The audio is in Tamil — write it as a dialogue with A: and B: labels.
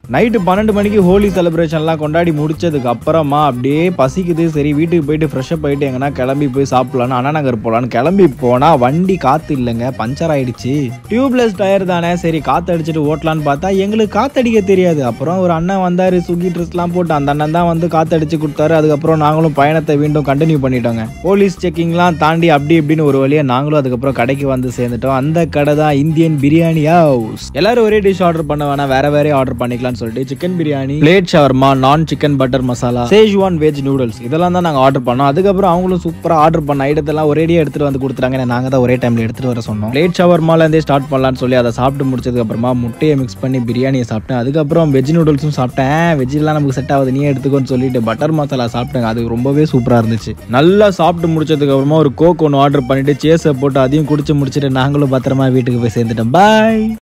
A: நைட்டு பன்னெண்டு மணிக்கு ஹோலி செலிப்ரேஷன்லாம் கொண்டாடி முடிச்சதுக்கு அப்புறமா அப்படியே பசிக்குது சரி வீட்டுக்கு போயிட்டு ஃப்ரெஷ்அப் போயிட்டு எங்கன்னா கிளம்பி போய் சாப்பிடலான்னு அண்ணா நகர் போகலான்னு கிளம்பி போனா வண்டி காத்து இல்லைங்க பஞ்சர் ஆயிடுச்சு டியூப்லெஸ் டயர் தானே சரி காத்து அடிச்சுட்டு ஓட்டலான்னு பார்த்தா எங்களுக்கு காத்தடிக்க தெரியாது அப்புறம் ஒரு அண்ணன் வந்தாரு சுகி ட்ரெஸ்லாம் போட்டு அந்த அண்ணன் தான் வந்து காத்தடிச்சு கொடுத்தாரு அதுக்கப்புறம் நாங்களும் பயணத்தை மீண்டும் கண்டினியூ பண்ணிட்டோங்க போலீஸ் செக்கிங்லாம் தாண்டி அப்படி இப்படின்னு ஒரு வழியா நாங்களும் அதுக்கப்புறம் கடைக்கு வந்து சேர்ந்துட்டோம் அந்த கடை தான் இந்தியன் பிரியாணி ஹவுஸ் எல்லாரும் ஒரே டிஷ் ஆர்டர் பண்ண வேணாம் வேற வேற ஆர்டர் பண்ணிக்கலாம்னு சொல்லிட்டு chicken biryani plate shawarma naan chicken butter masala Schezwan veg noodles இதெல்லாம் தான் நாங்கள் ஆர்டர் பண்ணோம் அதுக்கப்புறம் அவங்களும் சூப்பராக ஆர்டர் பண்ண ஐட்டத்தெல்லாம் ஒரேடியாக எடுத்துட்டு வந்து கொடுத்துட்டாங்க நாங்கள் தான் ஒரே டைம்ல எடுத்துட்டு வர சொன்னோம் பிளேட் ஷவர்மாலேருந்தே ஸ்டார்ட் பண்ணலாம்னு சொல்லி அதை சாப்பிட்டு முடிச்சதுக்கு அப்புறமா முட்டையை மிக்ஸ் பண்ணி பிரியாணியை சாப்பிட்டேன் அதுக்கப்புறம் வெஜ் நூடுல்ஸும் சாப்பிட்டேன் வெஜ்லாம் நமக்கு செட் ஆகுது நீ எடுத்துக்கோன்னு சொல்லிட்டு பட்டர் மசாலா சாப்பிட்டேங்க அது ரொம்பவே சூப்பராக இருந்துச்சு நல்லா சாப்பிட்டு முடிச்சதுக்கு அப்புறமா ஒரு கோக் ஒன்று ஆர்டர் பண்ணிட்டு சேஸை போட்டு அதையும் குடிச்சு முடிச்சுட்டு நாங்களும் பத்திரமா வீட்டுக்கு போய் சேர்ந்துட்டோம் பாய்